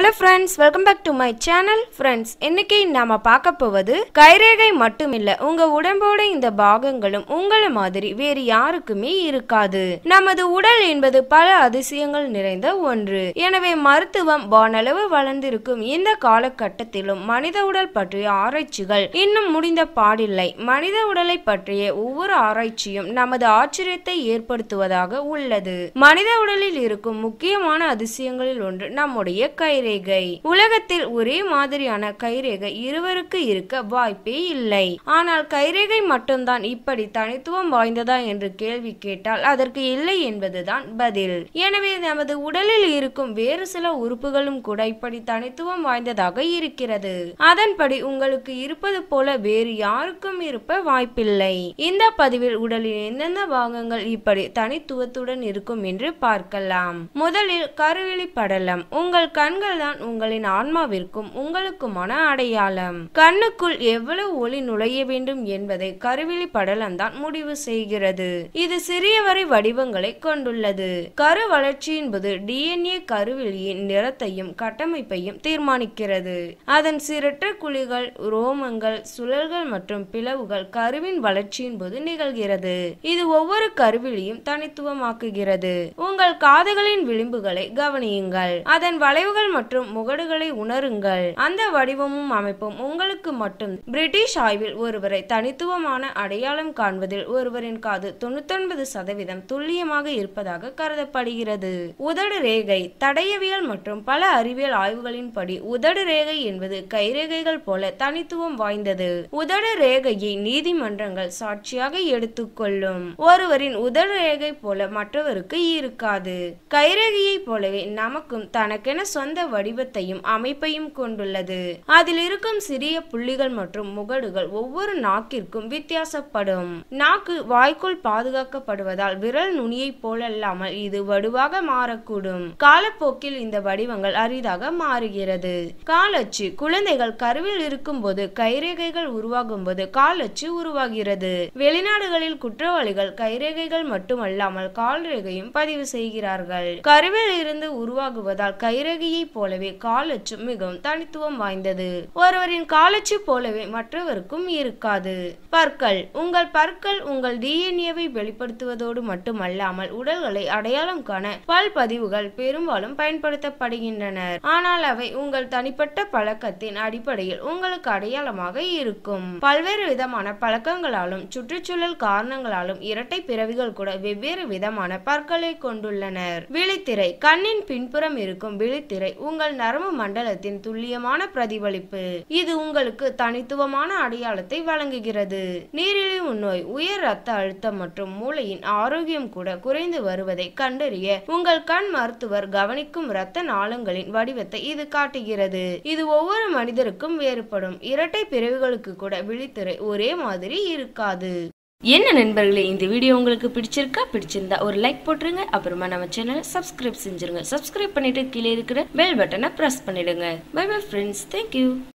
hello friends welcome back to my channel friends இன்னைக்கு நாம பார்க்க போவது கைரேகை மட்டுமில்ல உங்க உடம்போட இந்த பாகங்களும் உங்களை மாதிரி வேறு யாருக்குமே இருக்காது நமது உடல் என்பது பல அதிசயங்கள் நிறைந்த ஒன்று எனவே மருத்துவம் வானளவு வளர்ந்திருக்கும் இந்த காலகட்டத்திலும் மனித உடல் பற்றிய ஆராய்ச்சிகள் இன்னும் முடிந்த பாடில்லை மனித உடலை பற்றிய ஒவ்வொரு ஆராய்ச்சியும் நமது ஆச்சரியத்தை ஏற்படுத்துவதாக உள்ளது மனித உடலில் இருக்கும் முக்கியமான அதிசயங்களில் ஒன்று நம்முடைய கைரேகை உலகத்தில் ஒரே மாதிரியான கைரேகை இருவருக்கு இருக்க வாய்ப்பே இல்லை ஆனால் கைரேகை மட்டும்தான் இப்படி தனித்துவம் வாய்ந்ததா என்று கேள்வி கேட்டால் அதற்கு இல்லை என்பதுதான் பதில் எனவே நமது உடலில் இருக்கும் வேறு சில உறுப்புகளும் கூட இப்படி தனித்துவம் வாய்ந்ததாக இருக்கிறது அதன்படி உங்களுக்கு இருப்பது போல வேறு யாருக்கும் இருப்ப வாய்ப்பில்லை இந்த பதிவில் உடலின் எந்தெந்த பாகங்கள் இப்படி தனித்துவத்துடன் இருக்கும் என்று பார்க்கலாம் முதலில் கருவிழி படலம் உங்கள் கண்கள் தான் உங்களின் ஆன்மாவிற்கும் உங்களுக்குமான அடையாளம் கண்ணுக்குள் எவ்வளவு ஒளி நுழைய வேண்டும் என்பதை கருவிழி படலம் தான் முடிவு செய்கிறது இது சிறிய வரை வடிவங்களை கொண்டுள்ளது கரு வளர்ச்சியின் போது டிஎன்ஏ கருவிழியின் நிறத்தையும் கட்டமைப்பையும் தீர்மானிக்கிறது அதன் சிரற்ற குழிகள் ரோமங்கள் சுழல்கள் மற்றும் பிளவுகள் கருவின் வளர்ச்சியின் போது நிகழ்கிறது இது ஒவ்வொரு கருவிழியும் தனித்துவமாக்குகிறது உங்கள் காதுகளின் விளிம்புகளை கவனியுங்கள் அதன் வளைவுகள் மற்றும் முகடுகளை உணருங்கள் அந்த வடிவமும் அமைப்பும் உங்களுக்கு மட்டும் பிரிட்டிஷ் ஆய்வில் ஒருவரை தனித்துவமான அடையாளம் காண்பதில் ஒருவரின் காது தொண்ணூத்தொன்பது சதவீதம் துல்லியமாக இருப்பதாக கருதப்படுகிறது உதடு ரேகை தடயவியல் மற்றும் பல அறிவியல் ஆய்வுகளின்படி உதடு ரேகை என்பது கைரேகைகள் போல தனித்துவம் வாய்ந்தது உதடு ரேகையை நீதிமன்றங்கள் சாட்சியாக எடுத்துக்கொள்ளும் ஒருவரின் உதடு ரேகை போல மற்றவருக்கு இருக்காது கைரேகையை போலவே நமக்கும் தனக்கென சொந்த வடிவத்தையும் அமைப்பையும் கொண்டுள்ளது அதில் இருக்கும் சிறிய புள்ளிகள் மற்றும் முகடுகள் ஒவ்வொரு நாக்கிற்கும் வித்தியாசப்படும் நாக்கு வாய்க்குள் பாதுகாக்கப்படுவதால் விரல் நுனியை போலல்லாமல் இது வடுவாக மாறக்கூடும் காலப்போக்கில் இந்த வடிவங்கள் அரிதாக மாறுகிறது காலச்சு குழந்தைகள் கருவில் இருக்கும்போது கைரேகைகள் உருவாகும் போது காலச்சு உருவாகிறது வெளிநாடுகளில் குற்றவாளிகள் கைரேகைகள் மட்டுமல்லாமல் கால் ரேகையும் பதிவு செய்கிறார்கள் கருவில் இருந்து உருவாகுவதால் கைரேகையைப் போலவே காலச்சு மிகவும் தனித்துவம் வாய்ந்தது ஒருவரின் காலச்சு போலவே மற்றவருக்கும் இருக்காது பற்கள் உங்கள் பற்கள் உங்கள் டிஎன்ஏவை வெளிப்படுத்துவதோடு மட்டுமல்லாமல் உடல்களை அடையாளம் காண பல் பதிவுகள் பெரும்பாலும் பயன்படுத்தப்படுகின்றனர் ஆனால் அவை உங்கள் தனிப்பட்ட பழக்கத்தின் அடிப்படையில் உங்களுக்கு அடையாளமாக இருக்கும் பல்வேறு விதமான பழக்கங்களாலும் சுற்றுச்சூழல் காரணங்களாலும் இரட்டை பிறவிகள் கூட வெவ்வேறு விதமான பற்களை கொண்டுள்ளனர் விழித்திரை கண்ணின் பின்புறம் இருக்கும் விழித்திரை உங்கள் நரம்பு மண்டலத்தின் துல்லியமான பிரதிபலிப்பு இது உங்களுக்கு தனித்துவமான அடையாளத்தை வழங்குகிறது நீரிழிவு நோய் உயர் ரத்த அழுத்தம் மற்றும் மூளையின் ஆரோக்கியம் கூட குறைந்து வருவதை கண்டறிய உங்கள் கண் மருத்துவர் கவனிக்கும் இரத்த நாளங்களின் வடிவத்தை இது காட்டுகிறது இது ஒவ்வொரு மனிதருக்கும் வேறுபடும் இரட்டை பிறவிகளுக்கு கூட விழித்திரை ஒரே மாதிரி இருக்காது என்ன நண்பர்களே இந்த வீடியோ உங்களுக்கு பிடிச்சிருக்கா பிடிச்சிருந்தா ஒரு லைக் போட்டுருங்க அப்புறமா நம்ம சேனலை சப்ஸ்கிரைப் செஞ்சிருங்க சப்ஸ்கிரைப் பண்ணிட்டு கீழே இருக்கிற பெல் பட்டனை பிரஸ் பண்ணிடுங்க பை பை ஃப்ரெண்ட்ஸ் தேங்க்யூ